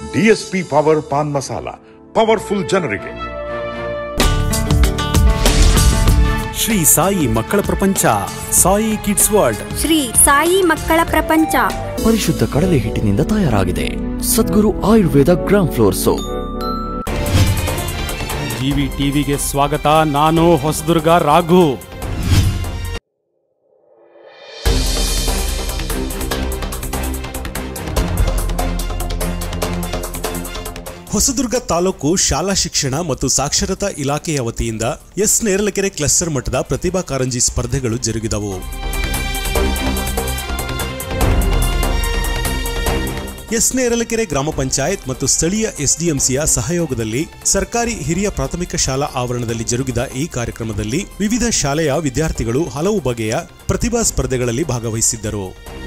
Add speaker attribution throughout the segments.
Speaker 1: DSP power paan masala powerful ಜನರಿಗೆ
Speaker 2: ಶ್ರೀ ಸಾಯಿ ಮಕ್ಕಳ ಪ್ರಪಂಚ ಸಾಯಿ ಕಿಡ್ಸ್ ವರ್ಲ್ಡ್
Speaker 3: ಶ್ರೀ ಸಾಯಿ ಮಕ್ಕಳ ಪ್ರಪಂಚ
Speaker 4: ಪರಿಶುದ್ಧ ಕಡಲೆ ಹಿಟ್ಟಿನಿಂದ ತಯಾರಾಗಿದೆ Sadguru Ayurveda gram flour soap
Speaker 2: GV ಟಿವಿಗೆ ಸ್ವಾಗತ ನಾನು ಹೊಸದುರ್ಗ ರಾಘು ಹೊಸದುರ್ಗ ತಾಲೂಕು ಶಾಲಾ ಶಿಕ್ಷಣ ಮತ್ತು ಸಾಕ್ಷರತಾ ಇಲಾಖೆಯ ವತಿಯಿಂದ ಎಸ್ ನೇರಲಕೆರೆ ಕ್ಲಸ್ಟರ್ ಮಟ್ಟದ ಪ್ರತಿಭಾ ಕಾರಂಜಿ ಸ್ಪರ್ಧೆಗಳು ಜರುಗಿದವು ಎಸ್ ನೇರಲಕೆರೆ ಗ್ರಾಮ ಪಂಚಾಯತ್ ಮತ್ತು ಸ್ಥಳೀಯ ಎಸ್ಡಿಎಂಸಿಯ ಸಹಯೋಗದಲ್ಲಿ ಸರ್ಕಾರಿ ಹಿರಿಯ ಪ್ರಾಥಮಿಕ ಶಾಲಾ ಆವರಣದಲ್ಲಿ ಜರುಗಿದ ಈ ಕಾರ್ಯಕ್ರಮದಲ್ಲಿ ವಿವಿಧ ಶಾಲೆಯ ವಿದ್ಯಾರ್ಥಿಗಳು ಹಲವು ಬಗೆಯ ಪ್ರತಿಭಾ ಸ್ಪರ್ಧೆಗಳಲ್ಲಿ ಭಾಗವಹಿಸಿದ್ದರು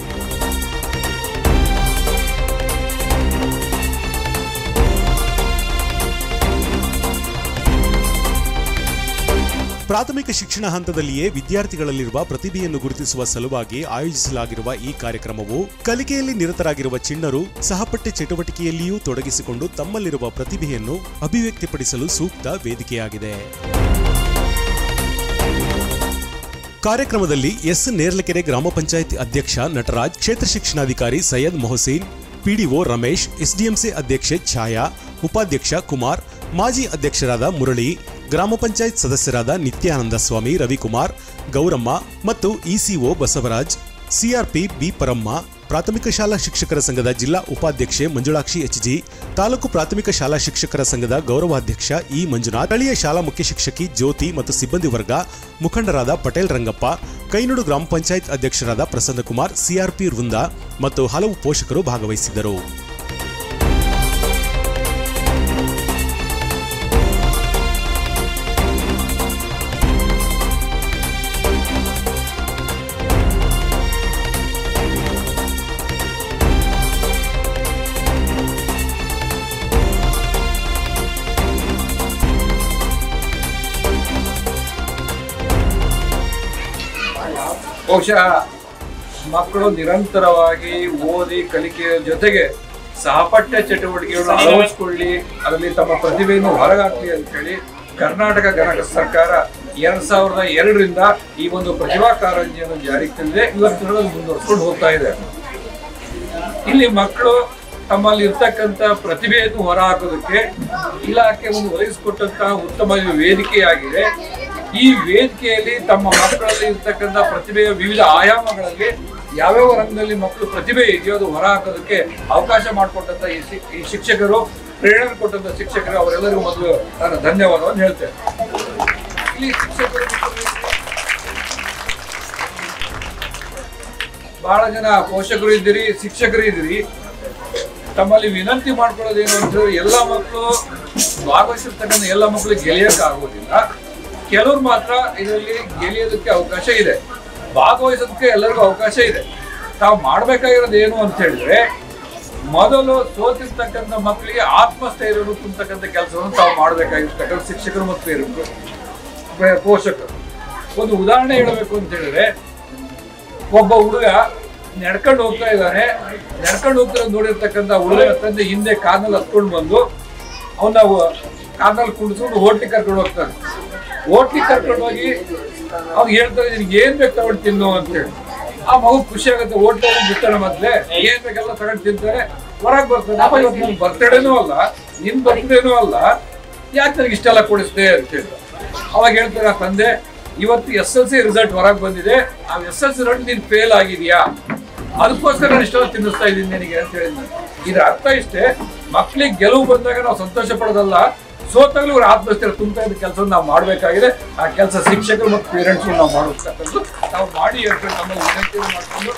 Speaker 2: ಪ್ರಾಥಮಿಕ ಶಿಕ್ಷಣ ಹಂತದಲ್ಲಿಯೇ ವಿದ್ಯಾರ್ಥಿಗಳಲ್ಲಿರುವ ಪ್ರತಿಭೆಯನ್ನು ಗುರುತಿಸುವ ಸಲುವಾಗಿ ಆಯೋಜಿಸಲಾಗಿರುವ ಈ ಕಾರ್ಯಕ್ರಮವು ಕಲಿಕೆಯಲ್ಲಿ ನಿರತರಾಗಿರುವ ಚಿಣ್ಣರು ಸಹಪಠ್ಯ ಚಟುವಟಿಕೆಯಲ್ಲಿಯೂ ತೊಡಗಿಸಿಕೊಂಡು ತಮ್ಮಲ್ಲಿರುವ ಪ್ರತಿಭೆಯನ್ನು ಅಭಿವ್ಯಕ್ತಿಪಡಿಸಲು ಸೂಕ್ತ ವೇದಿಕೆಯಾಗಿದೆ ಕಾರ್ಯಕ್ರಮದಲ್ಲಿ ಎಸ್ ನೇರ್ಲಕೆರೆ ಗ್ರಾಮ ಪಂಚಾಯತ್ ಅಧ್ಯಕ್ಷ ನಟರಾಜ್ ಕ್ಷೇತ್ರ ಶಿಕ್ಷಣಾಧಿಕಾರಿ ಸೈಯದ್ ಮೊಹಸೀನ್ ಪಿಡಿಒ ರಮೇಶ್ ಎಸ್ಡಿಎಂಸಿ ಅಧ್ಯಕ್ಷೆ ಛಾಯಾ ಉಪಾಧ್ಯಕ್ಷ ಕುಮಾರ್ ಮಾಜಿ ಅಧ್ಯಕ್ಷರಾದ ಮುರಳಿ ಗ್ರಾಮ ಪಂಚಾಯತ್ ಸದಸ್ಯರಾದ ನಿತ್ಯಾನಂದ ಸ್ವಾಮಿ ರವಿಕುಮಾರ್ ಗೌರಮ್ಮ ಮತ್ತು ECO Basavaraj CRP B Paramma ಪ್ರಾಥಮಿಕ ಶಾಲಾ ಶಿಕ್ಷಕರ ಸಂಘದ ಜಿಲ್ಲಾ ಉಪಾಧ್ಯಕ್ಷೆ ಮಂಜುಳಾಕ್ಷಿ ಎಚ್ಜಿ ತಾಲೂಕು ಪ್ರಾಥಮಿಕ ಶಾಲಾ ಶಿಕ್ಷಕರ ಸಂಘದ ಗೌರವಾಧ್ಯಕ್ಷ ಇ ಮಂಜುನಾಥ್ ಸ್ಥಳೀಯ ಶಾಲಾ ಮುಖ್ಯ ಶಿಕ್ಷಕಿ ಜ್ಯೋತಿ ಮತ್ತು ಸಿಬ್ಬಂದಿ ವರ್ಗ ಮುಖಂಡರಾದ ಪಟೇಲ್ ರಂಗಪ್ಪ ಕೈನುಡು ಗ್ರಾಮ ಪಂಚಾಯತ್ ಅಧ್ಯಕ್ಷರಾದ ಪ್ರಸನ್ನಕುಮಾರ್ ಸಿಆರ್ಪಿ ವೃಂದ ಮತ್ತು ಹಲವು ಪೋಷಕರು ಭಾಗವಹಿಸಿದ್ದರು
Speaker 5: ಬಹುಶಃ ಮಕ್ಕಳು ನಿರಂತರವಾಗಿ ಓದಿ ಕಲಿಕೆಯ ಜೊತೆಗೆ ಸಹಪಠ್ಯ ಚಟುವಟಿಕೆಗಳನ್ನು ಅಳವಡಿಸಿಕೊಳ್ಳಿ ಅದರಲ್ಲಿ ತಮ್ಮ ಪ್ರತಿಭೆಯನ್ನು ಹೊರಗಾಕಲಿ ಅಂತ ಹೇಳಿ ಕರ್ನಾಟಕ ಗಣಕ ಸರ್ಕಾರ ಎರಡ್ ಸಾವಿರದ ಎರಡರಿಂದ ಈ ಒಂದು ಪ್ರತಿಭಾ ಕಾರಂಜಿಯನ್ನು ಜಾರಿಗೆ ತಂದಿದೆ ಇವತ್ತು ಮುಂದುವರಿಸ್ಕೊಂಡು ಹೋಗ್ತಾ ಇದೆ ಇಲ್ಲಿ ಮಕ್ಕಳು ತಮ್ಮಲ್ಲಿ ಇರ್ತಕ್ಕಂಥ ಪ್ರತಿಭೆಯನ್ನು ಹೊರಹಾಕೋದಕ್ಕೆ ಇಲಾಖೆ ಒಂದು ಒದಗಿಸಿಕೊಟ್ಟಂತಹ ಉತ್ತಮ ವೇದಿಕೆಯಾಗಿದೆ ಈ ವೇದಿಕೆಯಲ್ಲಿ ತಮ್ಮ ಮಕ್ಕಳಲ್ಲಿ ಇರ್ತಕ್ಕಂಥ ಪ್ರತಿಭೆಯ ವಿವಿಧ ಆಯಾಮಗಳಲ್ಲಿ ಯಾವ್ಯಾವ ರಂಗದಲ್ಲಿ ಮಕ್ಕಳು ಪ್ರತಿಭೆ ಇದೆಯೋ ಅದು ಹೊರಹಾಕೋದಕ್ಕೆ ಅವಕಾಶ ಮಾಡಿಕೊಟ್ಟಂತ ಈ ಶಿ- ಈ ಶಿಕ್ಷಕರು ಪ್ರೇರಣೆ ಕೊಟ್ಟಂತ ಶಿಕ್ಷಕರು ಅವರೆಲ್ಲರಿಗೂ ಮೊದಲು ನಾನು ಧನ್ಯವಾದವನ್ನು ಹೇಳ್ತೇನೆ ಇಲ್ಲಿ ಶಿಕ್ಷಕರು ಬಹಳ ಜನ ಪೋಷಕರು ಇದ್ದೀರಿ ಶಿಕ್ಷಕರು ಇದ್ದೀರಿ ತಮ್ಮಲ್ಲಿ ವಿನಂತಿ ಮಾಡ್ಕೊಳ್ಳೋದೇನು ಅಂತ ಹೇಳಿದ್ರೆ ಎಲ್ಲ ಮಕ್ಕಳು ಭಾಗವಹಿಸಿರ್ತಕ್ಕಂಥ ಎಲ್ಲ ಮಕ್ಕಳು ಗೆಳೆಯಕ್ಕೆ ಆಗೋದಿಲ್ಲ ಕೆಲವ್ರು ಮಾತ್ರ ಇದರಲ್ಲಿ ಗೆಳೆಯೋದಕ್ಕೆ ಅವಕಾಶ ಇದೆ ಭಾಗವಹಿಸೋದಕ್ಕೆ ಎಲ್ಲರಿಗೂ ಅವಕಾಶ ಇದೆ ತಾವು ಮಾಡ್ಬೇಕಾಗಿರೋದು ಏನು ಅಂತ ಹೇಳಿದ್ರೆ ಮೊದಲು ಸೋತಿರ್ತಕ್ಕಂಥ ಮಕ್ಕಳಿಗೆ ಆತ್ಮಸ್ಥೈರ್ಯ ತುಂಬತಕ್ಕಂಥ ಕೆಲಸವನ್ನು ತಾವು ಮಾಡಬೇಕಾಗಿರ್ತಕ್ಕಂಥ ಶಿಕ್ಷಕರು ಮತ್ತು ಪೇರೆಂಟ್ರು, ಪೇ- ಪೋಷಕರು ಒಂದು ಉದಾಹರಣೆ ಹೇಳಬೇಕು ಅಂತ ಹೇಳಿದ್ರೆ ಒಬ್ಬ ಹುಡುಗ ನಡ್ಕೊಂಡು ಹೋಗ್ತಾ ಇದ್ದಾನೆ ನಡ್ಕೊಂಡು ಹೋಗ್ತಾ ನೋಡಿರ್ತಕ್ಕಂಥ ಹುಡುಗ ತಂದೆ ಹಿಂದೆ ಕಾನಲ್ಲಿ ಹತ್ಕೊಂಡು ಬಂದು ಅವನ ಕಾನಲ್ಲಿ ಕುಡಿಸ್ಕೊಂಡು ಹೋಟ್ಲಿಗೆ ಕರ್ಕೊಂಡು ಹೋಗ್ತಾನೆ ಹೋಟ್ಲಿಗೆ ಕರ್ಕೊಂಡು ಹೋಗಿ ಅವ್ನು ಹೇಳ್ತಾರೆ ನಿನ್ಗೆ ಏನ್ ಬೇಕು ತಗೊಂಡು ತಿನ್ನು ಅಂತ ಹೇಳಿ ಆ ಮಗು ಖುಷಿ ಆಗುತ್ತೆ ಹೋಟ್ಲ್ ಬಿಡ್ತಾನೆ ಮೊದ್ಲೇ ಏನ್ ಬೇಕೆಲ್ಲ ತಗೊಂಡು ತಿಂತಾರೆ ಹೊರಗೆ ಬರ್ತಾನೆ ಅಪ್ಪ ಇವತ್ತು ನಿನ್ ಬರ್ತಡೇನೂ ಅಲ್ಲ ನಿನ್ ಬರ್ತ್ಡೇನೂ ಅಲ್ಲ ಯಾಕೆ ನನಗೆ ಇಷ್ಟೆಲ್ಲ ಕೊಡಿಸ್ದೆ ಅಂತ ಹೇಳಿ ಅವಾಗ ಹೇಳ್ತಾರೆ ಆ ತಂದೆ ಇವತ್ತು ಎಸ್ ಎಲ್ ಸಿ ರಿಸಲ್ಟ್ ಹೊರಗೆ ಬಂದಿದೆ ಆ ಎಸ್ ಎಲ್ ಸಿ ರಿಸಲ್ಟ್ ನೀನ್ ಫೇಲ್ ಆಗಿದ್ಯಾ ಅದಕ್ಕೋಸ್ಕರ ನಾನು ಇಷ್ಟೆಲ್ಲ ತಿನ್ನಿಸ್ತಾ ಇದ್ದೀನಿ ನಿನಗೆ ಅಂತ ಹೇಳಿದ್ನ ಇದ್ರ ಅರ್ಥ ಇಷ್ಟೇ ಮಕ್ಳಿಗೆ ಗೆಲುವು ಬಂದಾಗ ನಾವು ಸಂತೋಷ ಪಡೋದಲ್ಲ ಸೋತಾಗಲೂ ಇವ್ರ ಆತ್ಮಸ್ಥೈರ್ಯ ತುಂಬ್ತಾ ಇದ್ದ ಕೆಲಸ ನಾವು ಮಾಡಬೇಕಾಗಿದೆ ಆ ಕೆಲಸ ಶಿಕ್ಷಕರು ಮತ್ತು ಪೇರೆಂಟ್ಸ್ ನಾವು ಮಾಡಬೇಕಂತದ್ದು ನಾವು ಮಾಡಿ ಹೇಳ್ಬೇಕು ನಮ್ಮಲ್ಲಿ ವಿನಂತಿ ಮಾಡ್ಕೊಂಡು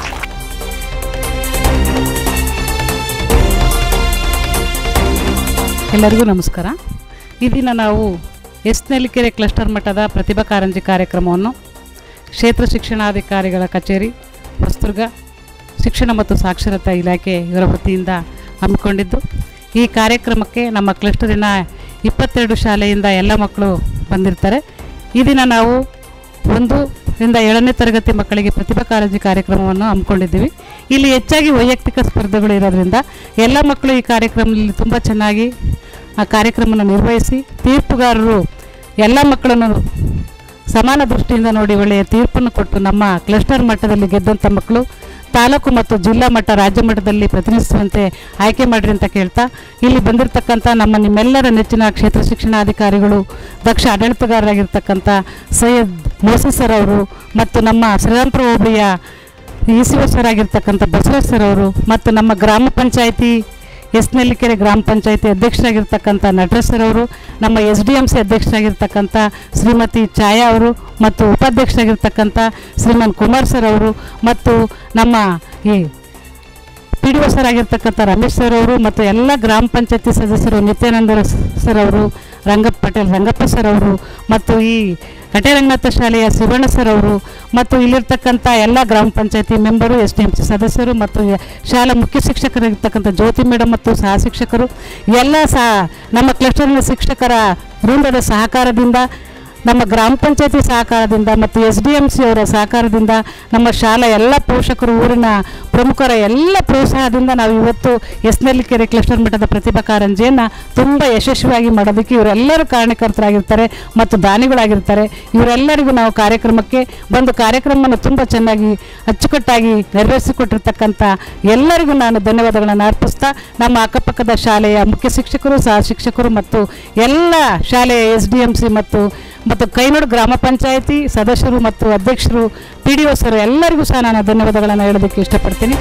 Speaker 6: ಎಲ್ಲರಿಗೂ ನಮಸ್ಕಾರ ಈ ದಿನ ನಾವು ಎಸ್ ನೆಲ್ಲಿಕೆರೆ ಕ್ಲಸ್ಟರ್ ಮಟ್ಟದ ಪ್ರತಿಭಾ ಕಾರಂಜಿ ಕಾರ್ಯಕ್ರಮವನ್ನು ಕ್ಷೇತ್ರ ಶಿಕ್ಷಣಾಧಿಕಾರಿಗಳ ಕಚೇರಿ ಹೊಸದುರ್ಗ ಶಿಕ್ಷಣ ಮತ್ತು ಸಾಕ್ಷರತಾ ಇಲಾಖೆ ಇವರ ವತಿಯಿಂದ ಹಮ್ಮಿಕೊಂಡಿದ್ದು ಈ ಕಾರ್ಯಕ್ರಮಕ್ಕೆ ನಮ್ಮ ಕ್ಲಸ್ಟರಿನ ಇಪ್ಪತ್ತೆರಡು ಶಾಲೆಯಿಂದ ಎಲ್ಲ ಮಕ್ಕಳು ಬಂದಿರ್ತಾರೆ ಈ ದಿನ ನಾವು ಒಂದು ಇಂದ ಏಳನೇ ತರಗತಿ ಮಕ್ಕಳಿಗೆ ಪ್ರತಿಭಾ ಕಾರಂಜಿ ಕಾರ್ಯಕ್ರಮವನ್ನು ಹಮ್ಮಿಕೊಂಡಿದ್ದೀವಿ ಇಲ್ಲಿ ಹೆಚ್ಚಾಗಿ ವೈಯಕ್ತಿಕ ಸ್ಪರ್ಧೆಗಳು ಇರೋದ್ರಿಂದ ಎಲ್ಲ ಮಕ್ಕಳು ಈ ಕಾರ್ಯಕ್ರಮದಲ್ಲಿ ತುಂಬ ಚೆನ್ನಾಗಿ ಆ ಕಾರ್ಯಕ್ರಮವನ್ನು ನಿರ್ವಹಿಸಿ ತೀರ್ಪುಗಾರರು ಎಲ್ಲ ಮಕ್ಕಳನ್ನು ಸಮಾನ ದೃಷ್ಟಿಯಿಂದ ನೋಡಿ ಒಳ್ಳೆಯ ತೀರ್ಪನ್ನು ಕೊಟ್ಟು ನಮ್ಮ ಕ್ಲಸ್ಟರ್ ಮಟ್ಟದಲ್ಲಿ ಗೆದ್ದಂಥ ಮಕ್ಕಳು ತಾಲೂಕು ಮತ್ತು ಜಿಲ್ಲಾ ಮಟ್ಟ ರಾಜ್ಯ ಮಟ್ಟದಲ್ಲಿ ಪ್ರತಿನಿಧಿಸುವಂತೆ ಆಯ್ಕೆ ಮಾಡಿರಿ ಅಂತ ಕೇಳ್ತಾ ಇಲ್ಲಿ ಬಂದಿರತಕ್ಕಂಥ ನಮ್ಮ ನಿಮ್ಮೆಲ್ಲರ ನೆಚ್ಚಿನ ಕ್ಷೇತ್ರ ಶಿಕ್ಷಣಾಧಿಕಾರಿಗಳು ದಕ್ಷ ಆಡಳಿತಗಾರರಾಗಿರ್ತಕ್ಕಂಥ ಸೈಯದ್ ಮೋಸಿ ಸರ್ ಅವರು ಮತ್ತು ನಮ್ಮ ಶ್ರೀರಾಮ್ಪುರ ಹೋಬಳಿಯ ಇ ಸಿ ಒ ಸರ್ ಆಗಿರ್ತಕ್ಕಂಥ ಬಸವರಾಜ್ ಸರ್ ಅವರು ಮತ್ತು ನಮ್ಮ ಗ್ರಾಮ ಪಂಚಾಯಿತಿ ಎಸ್ ನೆಲ್ಲಿಕೆರೆ ಗ್ರಾಮ ಪಂಚಾಯಿತಿ ಅಧ್ಯಕ್ಷರಾಗಿರ್ತಕ್ಕಂಥ ನಟರಾಜ್ ಸರ್ ಅವರು ನಮ್ಮ ಎಸ್ ಡಿ ಎಮ್ ಸಿ ಅಧ್ಯಕ್ಷರಾಗಿರ್ತಕ್ಕಂಥ ಶ್ರೀಮತಿ ಛಾಯಾ ಅವರು ಮತ್ತು ಉಪಾಧ್ಯಕ್ಷರಾಗಿರ್ತಕ್ಕಂಥ ಶ್ರೀಮಾನ್ ಕುಮಾರ್ ಸರ್ ಅವರು ಮತ್ತು ನಮ್ಮ ಈ ಪಿ ಡಿ ಒ ಸರ್ ಆಗಿರ್ತಕ್ಕಂಥ ರಮೇಶ್ ಸರ್ ಅವರು ಮತ್ತು ಎಲ್ಲ ಗ್ರಾಮ ಪಂಚಾಯತಿ ಸದಸ್ಯರು ನಿತ್ಯಾನಂದ ಸರ್ ಅವರು ರಂಗಪ್ಪ ಪಟೇಲ್ ರಂಗಪ್ಪ ಸರ್ ಅವರು ಮತ್ತು ಈ ಕಟೇರಂಗನಾಥ ಶಾಲೆಯ ಶಿವಣ್ಣ ಸರ್ ಅವರು ಮತ್ತು ಇಲ್ಲಿರ್ತಕ್ಕಂಥ ಎಲ್ಲ ಗ್ರಾಮ ಪಂಚಾಯತಿ member S D M C ಸದಸ್ಯರು ಮತ್ತು ಯ- ಶಾಲಾ ಮುಖ್ಯ ಶಿಕ್ಷಕರಾಗಿರ್ತಕ್ಕಂಥ ಜ್ಯೋತಿ ಮೇಡಮ್ ಮತ್ತು ಸಹ ಶಿಕ್ಷಕರು ಎಲ್ಲ ಸಹ ನಮ್ಮ ಕ್ಲಸ್ಟರ್ನ ಶಿಕ್ಷಕರ ವೃಂದದ ಸಹಕಾರದಿಂದ ನಮ್ಮ ಗ್ರಾಮ ಪಂಚಾಯತಿ ಸಹಕಾರದಿಂದ ಮತ್ತು ಎಸ್ ಡಿ ಎಮ್ ಸಿ ಅವರ ಸಹಕಾರದಿಂದ ನಮ್ಮ ಶಾಲಾ ಎಲ್ಲ ಪೋಷಕರು ಊರಿನ ಪ್ರಮುಖರ ಎಲ್ಲ ಪ್ರೋತ್ಸಾಹದಿಂದ ನಾವು ಇವತ್ತು ಎಸ್ನೆಲ್ಲಿಕೆರೆ ಕ್ಲಸ್ಟರ್ ಮಟ್ಟದ ಪ್ರತಿಭಾ ಕಾರಂಜಿಯನ್ನು ತುಂಬ ಯಶಸ್ವಿಯಾಗಿ ಮಾಡೋದಕ್ಕೆ ಇವರೆಲ್ಲರೂ ಕಾರಣಕರ್ತರಾಗಿರ್ತಾರೆ ಮತ್ತು ದಾನಿಗಳಾಗಿರ್ತಾರೆ ಇವರೆಲ್ಲರಿಗೂ ನಾವು ಕಾರ್ಯಕ್ರಮಕ್ಕೆ ಬಂದು ಕಾರ್ಯಕ್ರಮವನ್ನು ತುಂಬ ಚೆನ್ನಾಗಿ ಅಚ್ಚುಕಟ್ಟಾಗಿ ನೆರವೇರಿಸಿಕೊಟ್ಟಿರ್ತಕ್ಕಂಥ ಎಲ್ಲರಿಗೂ ನಾನು ಧನ್ಯವಾದಗಳನ್ನು ಅರ್ಪಿಸ್ತಾ ನಮ್ಮ ಅಕ್ಕಪಕ್ಕದ ಶಾಲೆಯ ಮುಖ್ಯ ಶಿಕ್ಷಕರು ಸಹ ಶಿಕ್ಷಕರು ಮತ್ತು ಎಲ್ಲ ಶಾಲೆಯ ಎಸ್ ಡಿ ಎಮ್ ಸಿ ಮತ್ತು ಮತ್ತು ಕೈನೋಡು ಗ್ರಾಮ ಪಂಚಾಯಿತಿ ಸದಸ್ಯರು ಮತ್ತು ಅಧ್ಯಕ್ಷರು ಪಿ ಡಿ ಒ ಸರ್ ಎಲ್ಲರಿಗೂ ಸಹ ನಾನು ಧನ್ಯವಾದಗಳನ್ನು ಹೇಳೋದಕ್ಕೆ ಇಷ್ಟಪಡ್ತೀನಿ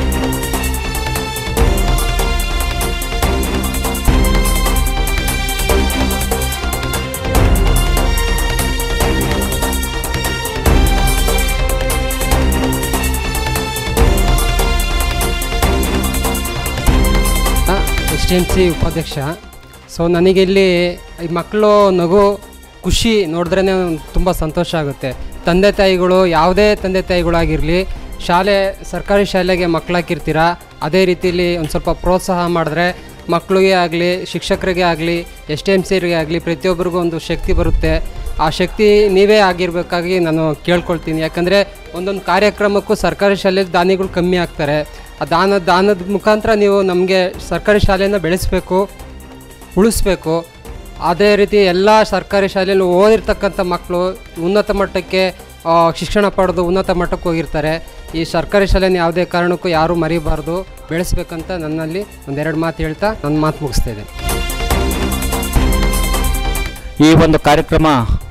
Speaker 7: ಎಸ್ ಟಿ ಎಮ್ ಸಿ ಉಪಾಧ್ಯಕ್ಷ ಸೊ ನನಗೆ ಇಲ್ಲಿ ಈ ಮಕ್ಕಳು ನಗು ಖುಷಿ ನೋಡಿದ್ರೇ ತುಂಬ ಸಂತೋಷ ಆಗುತ್ತೆ ತಂದೆ ತಾಯಿಗಳು ಯಾವುದೇ ತಂದೆ ತಾಯಿಗಳಾಗಿರಲಿ ಶಾಲೆ ಸರ್ಕಾರಿ ಶಾಲೆಗೆ ಮಕ್ಕಳಾಕಿರ್ತೀರ ಅದೇ ರೀತಿಯಲ್ಲಿ ಒಂದು ಸ್ವಲ್ಪ ಪ್ರೋತ್ಸಾಹ ಮಾಡಿದ್ರೆ ಮಕ್ಕಳಿಗೆ ಆಗಲಿ ಶಿಕ್ಷಕರಿಗೆ ಆಗಲಿ ಎಸ್ ಟಿ ಎಮ್ ಸಿರಿಗೆ ಆಗಲಿ ಪ್ರತಿಯೊಬ್ಬರಿಗೂ ಒಂದು ಶಕ್ತಿ ಬರುತ್ತೆ ಆ ಶಕ್ತಿ ನೀವೇ ಆಗಿರಬೇಕಾಗಿ ನಾನು ಕೇಳ್ಕೊಳ್ತೀನಿ ಯಾಕಂದರೆ ಒಂದೊಂದು ಕಾರ್ಯಕ್ರಮಕ್ಕೂ ಸರ್ಕಾರಿ ಶಾಲೆಯಲ್ಲಿ ದಾನಿಗಳು ಕಮ್ಮಿ ಆಗ್ತಾರೆ ಆ ದಾನ ದಾನದ ಮುಖಾಂತರ ನೀವು ನಮಗೆ ಸರ್ಕಾರಿ ಶಾಲೆಯನ್ನು ಬೆಳೆಸಬೇಕು ಉಳಿಸ್ಬೇಕು ಅದೇ ರೀತಿ ಎಲ್ಲ ಸರ್ಕಾರಿ ಶಾಲೆಯಲ್ಲಿ ಓದಿರ್ತಕ್ಕಂಥ ಮಕ್ಕಳು ಉನ್ನತ ಮಟ್ಟಕ್ಕೆ ಆ, ಶಿಕ್ಷಣ ಪಡೆದು ಉನ್ನತ ಮಟ್ಟಕ್ಕೆ ಹೋಗಿರ್ತಾರೆ ಈ ಸರ್ಕಾರಿ ಶಾಲೆನ ಯಾವುದೇ ಕಾರಣಕ್ಕೂ ಯಾರೂ ಮರಿಬಾರ್ದು ಬೆಳೆಸ್ಬೇಕಂತ ನನ್ನಲ್ಲಿ ಒಂದೆರಡು ಮಾತು ಹೇಳ್ತಾ ನನ್ನ ಮಾತು ಮುಗಿಸ್ತಾ ಇದ್ದೇನೆ
Speaker 8: ಈ ಒಂದು ಕಾರ್ಯಕ್ರಮ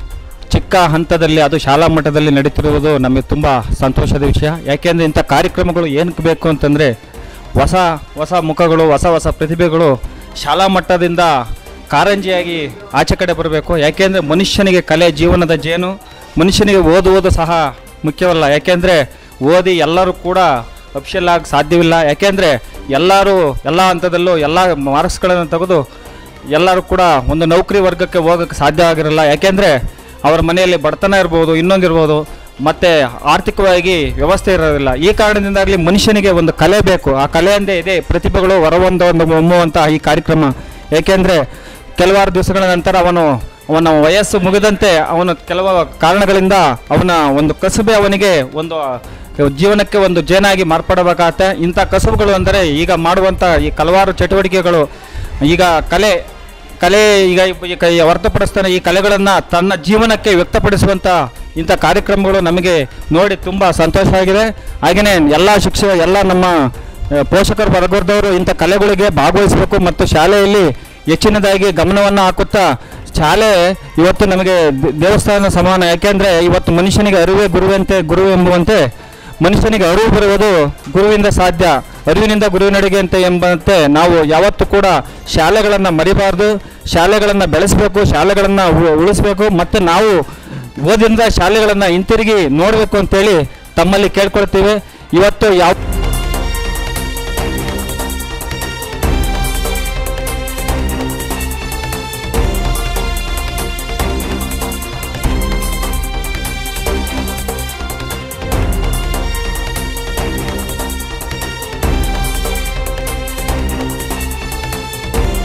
Speaker 8: ಚಿಕ್ಕ ಹಂತದಲ್ಲಿ ಅದು ಶಾಲಾ ಮಟ್ಟದಲ್ಲಿ ನಡೀತಿರುವುದು ನಮಗೆ ತುಂಬ ಸಂತೋಷದ ವಿಷಯ ಯಾಕೆಂದರೆ ಇಂಥ ಕಾರ್ಯಕ್ರಮಗಳು ಏನಕ್ಕೆ ಬೇಕು ಅಂತಂದರೆ ಹೊಸ ಹೊಸ ಮುಖಗಳು ಹೊಸ ಹೊಸ ಪ್ರತಿಭೆಗಳು ಶಾಲಾ ಮಟ್ಟದಿಂದ ಕಾರಂಜಿಯಾಗಿ ಆಚೆ ಕಡೆ ಬರಬೇಕು ಯಾಕೆಂದರೆ ಮನುಷ್ಯನಿಗೆ ಕಲೆ ಜೀವನದ ಜೇನು ಮನುಷ್ಯನಿಗೆ ಓದುವುದು ಸಹ ಮುಖ್ಯವಲ್ಲ ಯಾಕೆಂದರೆ ಓದಿ ಎಲ್ಲರೂ ಕೂಡ ಅಫಿಷಿಯಲ್ ಆಗಿ ಸಾಧ್ಯವಿಲ್ಲ ಯಾಕೆಂದರೆ ಎಲ್ಲರೂ ಎಲ್ಲ ಹಂತದಲ್ಲೂ ಎಲ್ಲ ಮಾರ್ಕ್ಸ್ಗಳನ್ನು ತೆಗೆದು ಎಲ್ಲರೂ ಕೂಡ ಒಂದು ನೌಕರಿ ವರ್ಗಕ್ಕೆ ಹೋಗೋಕ್ಕೆ ಸಾಧ್ಯ ಆಗಿರಲ್ಲ ಯಾಕೆಂದರೆ ಅವರ ಮನೆಯಲ್ಲಿ ಬಡತನ ಇರ್ಬೋದು ಇನ್ನೊಂದಿರ್ಬೋದು ಮತ್ತು ಆರ್ಥಿಕವಾಗಿ ವ್ಯವಸ್ಥೆ ಇರೋದಿಲ್ಲ ಈ ಕಾರಣದಿಂದಾಗಲಿ ಮನುಷ್ಯನಿಗೆ ಒಂದು ಕಲೆ ಬೇಕು ಆ ಕಲೆಯಂದೇ ಇದೆ ಪ್ರತಿಭೆಗಳು ಹೊರಹೊಂದ ಒಂದು ಹೊಮ್ಮುವಂಥ ಈ ಕಾರ್ಯಕ್ರಮ ಏಕೆಂದರೆ ಕೆಲವಾರು ದಿವಸಗಳ ನಂತರ ಅವನು ಅವನ ವಯಸ್ಸು ಮುಗಿದಂತೆ ಅವನು ಕೆಲವು ಕಾರಣಗಳಿಂದ ಅವನ ಒಂದು ಕಸುಬೆ ಅವನಿಗೆ ಒಂದು ಜೀವನಕ್ಕೆ ಒಂದು ಜೇನಾಗಿ ಮಾರ್ಪಡಬೇಕಾಗತ್ತೆ ಇಂಥ ಕಸುಬುಗಳು ಅಂದರೆ ಈಗ ಮಾಡುವಂಥ ಈ ಹಲವಾರು ಚಟುವಟಿಕೆಗಳು ಈಗ ಕಲೆ ಕಲೆ ಈಗ ಈ ಕ- ಈ ಹೊರತುಪಡಿಸ್ತಾನೆ ಈ ಕಲೆಗಳನ್ನು ತನ್ನ ಜೀವನಕ್ಕೆ ವ್ಯಕ್ತಪಡಿಸುವಂಥ ಇಂಥ ಕಾರ್ಯಕ್ರಮಗಳು ನಮಗೆ ನೋಡಿ ತುಂಬ ಸಂತೋಷ ಆಗಿದೆ ಹಾಗೆಯೇ ಎಲ್ಲ ಶಿಕ್ಷಕ ಎಲ್ಲ ನಮ್ಮ ಆ, ಪೋಷಕರು ವರ್ಗದವರು ಇಂಥ ಕಲೆಗಳಿಗೆ ಭಾಗವಹಿಸಬೇಕು ಮತ್ತು ಶಾಲೆಯಲ್ಲಿ ಹೆಚ್ಚಿನದಾಗಿ ಗಮನವನ್ನು ಹಾಕುತ್ತಾ ಶಾಲೆ ಇವತ್ತು ನಮಗೆ ದೇ- ದೇವಸ್ಥಾನ ಸಮಾನ ಯಾಕೆಂದರೆ ಇವತ್ತು ಮನುಷ್ಯನಿಗೆ ಅರಿವೇ ಗುರುವಂತೆ ಗುರು ಎಂಬುವಂತೆ ಮನುಷ್ಯನಿಗೆ ಅರಿವು ಬರುವುದು ಗುರುವಿಂದ ಸಾಧ್ಯ ಅರಿವಿನಿಂದ ಗುರುವಿನಡೆಗೆ ಅಂತ ಎಂಬಂತೆ ನಾವು ಯಾವತ್ತೂ ಕೂಡ ಶಾಲೆಗಳನ್ನು ಮರಿಬಾರ್ದು ಶಾಲೆಗಳನ್ನು ಬೆಳೆಸಬೇಕು ಶಾಲೆಗಳನ್ನು ಉಳಿಸಬೇಕು ಮತ್ತು ನಾವು ಓದಿಂದ ಶಾಲೆಗಳನ್ನು ಹಿಂತಿರುಗಿ ನೋಡಬೇಕು ಅಂತೇಳಿ ತಮ್ಮಲ್ಲಿ ಕೇಳ್ಕೊಳ್ತೀವಿ ಇವತ್ತು ಯಾವ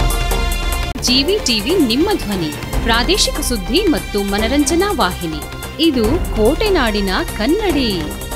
Speaker 9: ಜಿವಿ ಟಿವಿ ನಿಮ್ಮ ಧ್ವನಿ ಪ್ರಾದೇಶಿಕ ಸುದ್ದಿ ಮತ್ತು ಮನರಂಜನಾ ವಾಹಿನಿ ಇದು ಕೋಟೆನಾಡಿನ ಕನ್ನಡಿ